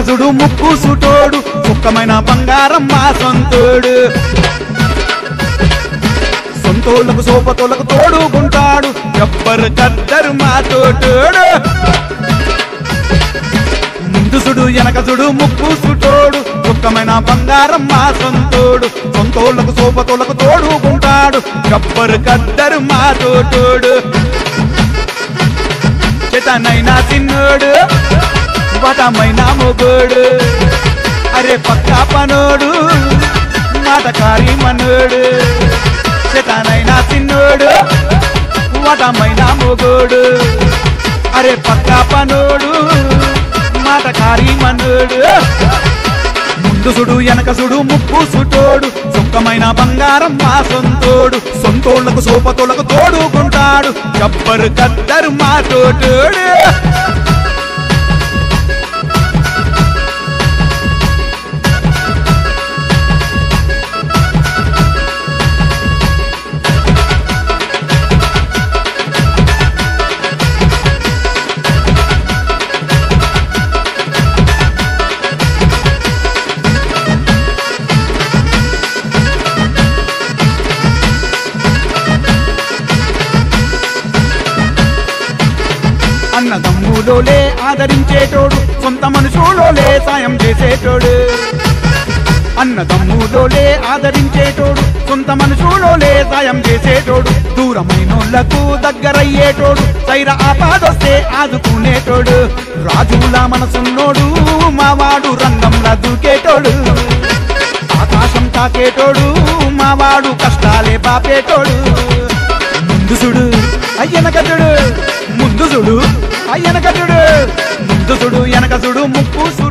చూడు ముక్కు సుటోడు సుఖమైన బంగారం మా సొంతోడు సొంతోళ్ళకు సోపతోళ్ళకు తోడుకుంటాడు ఎవ్వరు కద్దరు మా తోటోడు ముందు సుడు వెనక సుడు ముక్కు సుటోడు దుఃఖమైన బంగారం మా సొంతోడు సొంతోళ్ళకు సోపతోళ్ళకు తోడుకుంటాడు గబ్బరు కద్దరు మా తోటోడు చేతనైనా తిన్నోడు వటమైనా మొగోడు అరే పక్కా పనోడు నాటకారి మనోడు చేతనైనా తిన్నోడు వటమైనా మొగోడు అరే పక్కా పనోడు మాటకారి మనోడు ముందు సుడు వెనక సుడు ముక్కు సుటోడు సుఖమైన బంగారం మా సొంతోడు సొంతోళ్లకు సోపతోళ్లకు తోడుకుంటాడు గబ్బరు కద్దరు మా తోటోడు అన్న తమ్ములోలే ఆదరించేటోడు సొంత మనుషులోలే సాయం చేసేటోడు అన్న తమ్ములోలే ఆదరించేటోడు సొంత మనుషులోలే సాయం చేసేటోడు దూరమైనోళ్లకు దగ్గరయ్యేటోడు సైర ఆపాదొస్తే ఆదుకునేటోడు రాజులా మనసున్నోడు మావాడు రంగంలా దూకేటోడు ఆకాశం తాకేటోడు మావాడు కష్టాలే బాపేటోడు ముందు చూడు అయ్యన కట్టుడు ముందు చూడు అయ్యన కట్టుడు ముందు చూడు వెనక చూడు ముక్కు